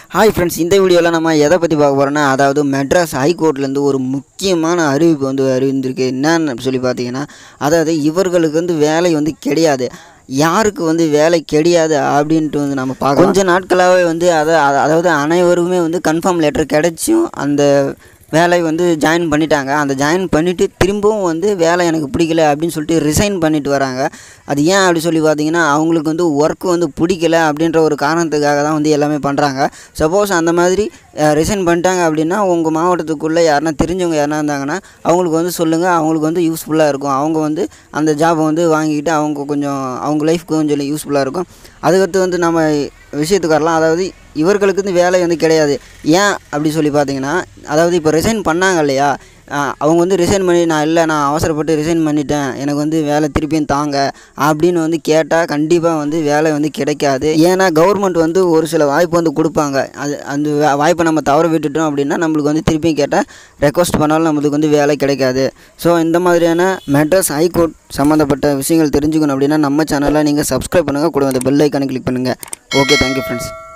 hi friends இந்த வீடியோவில் நம்ம எதை பற்றி பார்க்க போகிறோன்னா அதாவது மெட்ராஸ் ஹைகோர்ட்லேருந்து ஒரு முக்கியமான அறிவிப்பு வந்து அறிவிந்திருக்கு என்னன்னு சொல்லி பார்த்தீங்கன்னா அதாவது இவர்களுக்கு வந்து வேலை வந்து கிடையாது யாருக்கு வந்து வேலை கிடையாது அப்படின்ட்டு வந்து நம்ம பார்க்க கொஞ்ச நாட்களாகவே வந்து அதை அதாவது அனைவருமே வந்து கன்ஃபார்ம் லெட்டர் கிடைச்சும் அந்த வேலை வந்து ஜாயின் பண்ணிட்டாங்க அந்த ஜாயின் பண்ணிவிட்டு திரும்பவும் வந்து வேலை எனக்கு பிடிக்கல அப்படின்னு சொல்லிட்டு ரிசைன் பண்ணிட்டு வராங்க அது ஏன் அப்படி சொல்லி பார்த்தீங்கன்னா அவங்களுக்கு வந்து ஒர்க் வந்து பிடிக்கல அப்படின்ற ஒரு காரணத்துக்காக தான் வந்து எல்லாமே பண்ணுறாங்க சப்போஸ் அந்த மாதிரி ரிசைன் பண்ணிட்டாங்க அப்படின்னா உங்கள் மாவட்டத்துக்குள்ளே யாருனா தெரிஞ்சவங்க யாருனா இருந்தாங்கன்னா அவங்களுக்கு வந்து சொல்லுங்கள் அவங்களுக்கு வந்து யூஸ்ஃபுல்லாக இருக்கும் அவங்க வந்து அந்த ஜாபை வந்து வாங்கிக்கிட்டு அவங்க கொஞ்சம் அவங்க லைஃப்க்கு கொஞ்சம் யூஸ்ஃபுல்லாக இருக்கும் அதுக்கடுத்து வந்து நம்ம விஷயத்துக்கு வரலாம் அதாவது இவர்களுக்கு வந்து வேலை வந்து கிடையாது ஏன் அப்படி சொல்லி பார்த்தீங்கன்னா அதாவது இப்போ ரிசைன் பண்ணாங்க இல்லையா ஆஹ் அவங்க வந்து ரிசைன் பண்ணி நான் இல்லை நான் அவசரப்பட்டு ரிசைன் பண்ணிட்டேன் எனக்கு வந்து வேலை திருப்பியும் தாங்க அப்படின்னு வந்து கேட்டால் கண்டிப்பாக வந்து வேலை வந்து கிடைக்காது ஏன்னா கவர்மெண்ட் வந்து ஒரு சில வாய்ப்பு வந்து கொடுப்பாங்க அது அந்த வா- வாய்ப்பை நம்ம தவற விட்டுட்டோம் அப்படின்னா நம்மளுக்கு வந்து திருப்பியும் கேட்டால் ரெக்வஸ்ட் பண்ணாலும் நம்மளுக்கு வந்து வேலை கிடைக்காது ஸோ இந்த மாதிரியான மெட்ராஸ் ஹைகோர்ட் சம்மந்தப்பட்ட விஷயங்கள் தெரிஞ்சுக்கணும் அப்படின்னா நம்ம சேனலை நீங்கள் சப்ஸ்கிரைப் பண்ணுங்கள் கூட அந்த பெல் ஐக்கானை கிளிக் பண்ணுங்கள் ஓகே தேங்க்யூ ஃப்ரெண்ட்ஸ்